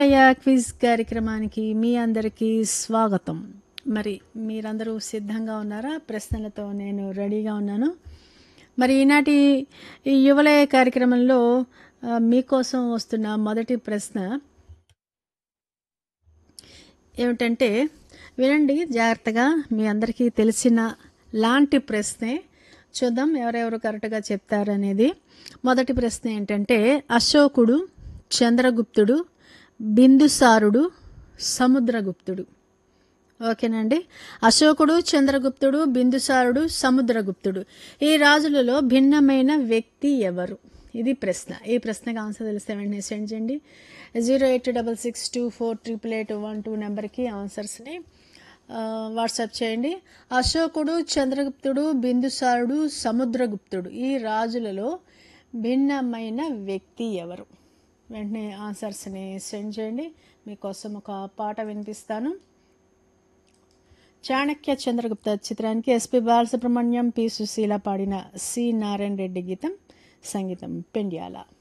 అయ్యా క్విజ్ కార్యక్రమానికి మీ అందరికీ స్వాగతం మరి మీరందరూ సిద్ధంగా ఉన్నారా ప్రశ్నలతో నేను రెడీగా ఉన్నాను మరి ఈనాటి ఈ యువలయ కార్యక్రమంలో ఆ, మీకోసం వస్తున్న మొదటి ప్రశ్న ఏమిటంటే వినండి జాగ్రత్తగా మీ అందరికీ తెలిసిన లాంటి ప్రశ్నే చూద్దాం ఎవరెవరు కరెక్ట్గా చెప్తారనేది మొదటి ప్రశ్న ఏంటంటే అశోకుడు చంద్రగుప్తుడు బిందుసారుడు సముద్రగుప్తుడు ఓకేనండి అశోకుడు చంద్రగుప్తుడు బిందుసారుడు సముద్రగుప్తుడు ఈ రాజులలో భిన్నమైన వ్యక్తి ఎవరు ఇది ప్రశ్న ఈ ప్రశ్నకు ఆన్సర్ తెలిస్తే వెంటనే సెండ్ చేయండి zero eight double six two four triple eight one two నెంబర్కి ఆన్సర్స్ని వాట్సాప్ చేయండి అశోకుడు చంద్రగుప్తుడు బిందుసారుడు సముద్రగుప్తుడు ఈ రాజులలో భిన్నమైన వ్యక్తి ఎవరు వెంటనే ఆన్సర్స్ని సెండ్ చేయండి మీకోసం ఒక పాట వినిపిస్తాను చాణక్య చంద్రగుప్త చిత్రానికి ఎస్పి బాలసుబ్రహ్మణ్యం పి సుశీల పాడిన సి నారాయణ రెడ్డి గీతం సంగీతం పెండ్యాల